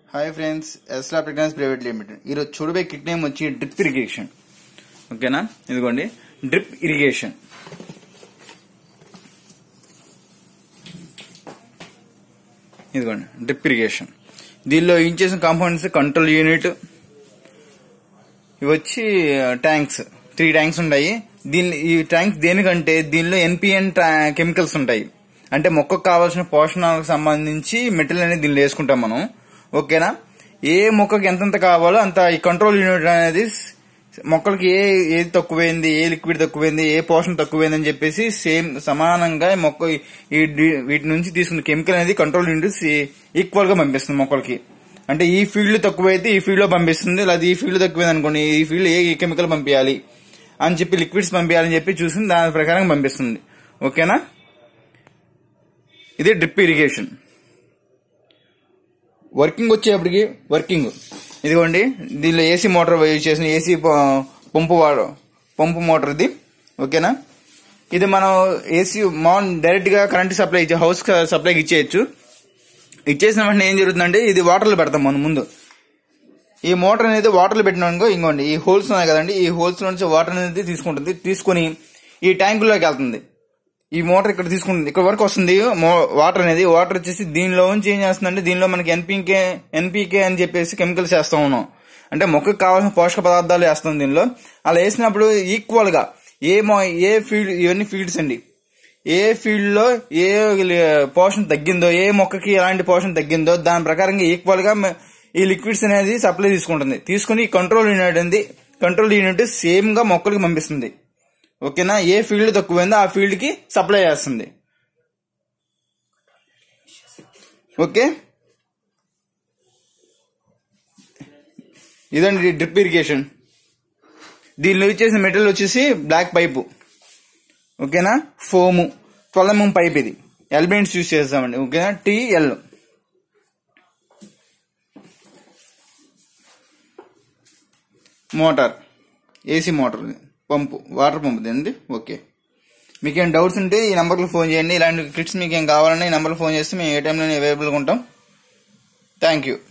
Hi friends ఎస్లా technology private limited ఈరోజు చూడబోయే కిట్ నేమ్ వచ్చి డ్రిప్ ఇరిగేషన్ ఓకేనా ఇదిగోండి డ్రిప్ ఇరిగేషన్ ఇదిగోండి డ్రిప్ ఇరిగేషన్ దీనిలో ఏం చేసిన కాంపౌండ్స్ కంట్రోల్ యూనిట్ ఇవి వచ్చి ట్యాంక్స్ త్రీ ట్యాంక్స్ ఉంటాయి దీని ఈ ట్యాంక్స్ దేనికంటే దీనిలో ఎన్పిఎన్ కెమికల్స్ ఉంటాయి అంటే మొక్కకు కావాల్సిన పోషణాలకు సంబంధించి మెటీరియల్ అనేది దీనిలో వేసుకుంటాం మనం ఓకేనా ఏ మొక్కకి ఎంతెంత కావాలో అంత ఈ కంట్రోల్ యూనిట్ అనేది మొక్కలకి ఏ ఏది తక్కువైంది ఏ లిక్విడ్ తక్కువైంది ఏ పోషణ తక్కువైంది అని చెప్పేసి సేమ్ సమానంగా ఈ మొక్క ఈ డి- వీటి నుంచి తీసుకున్న కెమికల్ అనేది కంట్రోల్ యూనిట్ ఈక్వల్ గా పంపిస్తుంది మొక్కలకి అంటే ఈ ఫీల్డ్ తక్కువైతే ఈ ఫీల్డ్ లో పంపిస్తుంది లేదా ఈ ఫీల్డ్ తక్కువైంది అనుకోండి ఈ ఫీల్డ్ ఏ కెమికల్ పంపించాలి అని చెప్పి లిక్విడ్స్ పంపించాలని చెప్పి చూసి దాని ప్రకారం పంపిస్తుంది ఓకేనా ఇది డ్రిప్ ఇరిగేషన్ వర్కింగ్ వచ్చేప్పటికి వర్కింగ్ ఇదిగోండి దీనిలో ఏసీ మోటార్ యూజ్ చేసిన ఏసీ పంపు వాడ పంపు మోటార్ ఇది ఓకేనా ఇది మనం ఏసీ మాన్ డైరెక్ట్ గా కరెంట్ సప్లై ఇచ్చే హౌస్ సప్లైకి ఇచ్చేయచ్చు ఇచ్చేసిన వెంటనే ఏం జరుగుతుందంటే ఇది వాటర్లో పెడతాం మనం ముందు ఈ మోటార్ అనేది వాటర్లో పెట్టినానుకో ఇంకోండి ఈ హోల్స్ ఉన్నాయి కదండి ఈ హోల్స్ నుంచి వాటర్ అనేది తీసుకుంటుంది తీసుకుని ఈ ట్యాంకుల్లోకి వెళ్తుంది ఈ మోటార్ ఇక్కడ తీసుకుంటుంది ఇక్కడ వరకు వస్తుంది మో- వాటర్ అనేది వాటర్ వచ్చేసి దీనిలో నుంచి ఏం చేస్తుందంటే దీనిలో మనకి ఎన్పీకే ఎన్పీకే అని చెప్పేసి కెమికల్స్ వేస్తా ఉన్నాం అంటే మొక్కకు కావాల్సిన పోషక పదార్థాలు వేస్తాం దీనిలో అలా వేసినప్పుడు ఈక్వల్ గా ఏ మొ- ఏ ఫీల్డ్ ఇవన్నీ ఫీల్డ్స్ అండి ఏ ఫీల్డ్ లో ఏ పోషణ తగ్గిందో ఏ మొక్కకి ఎలాంటి పోషణ తగ్గిందో దాని ప్రకారంగా ఈక్వల్ గా మ- ఈ లిక్విడ్స్ అనేది సప్లై తీసుకుంటుంది తీసుకుని కంట్రోల్ యూనిట్ అనేది కంట్రోల్ యూనిట్ సేమ్ గా మొక్కలకి పంపిస్తుంది ఓకేనా ఏ ఫీల్డ్ తక్కువైందో ఆ ఫీల్డ్ కి సప్లై చేస్తుంది ఓకే ఇదండి డ్రిప్ ఇరిగేషన్ దీనిలో ఇచ్చేసిన మెటీరియల్ వచ్చేసి బ్లాక్ పైపు ఓకేనా ఫోము ట్వెల్వ్ ఎంఎం పైప్ ఇది ఎల్బెంట్స్ యూస్ చేస్తామండి ఓకేనా టీఎల్ మోటార్ ఏసీ మోటార్ ఇది. పంపు వాటర్ పంపు అండి ఓకే మీకు ఏం డౌట్స్ ఉంటే ఈ నెంబర్కి ఫోన్ చేయండి ఇలాంటి కిట్స్ మీకు ఏం కావాలన్నా ఈ నెంబర్కి ఫోన్ చేస్తే మేము ఏ టైంలో అవైలబుల్గా ఉంటాం థ్యాంక్ యూ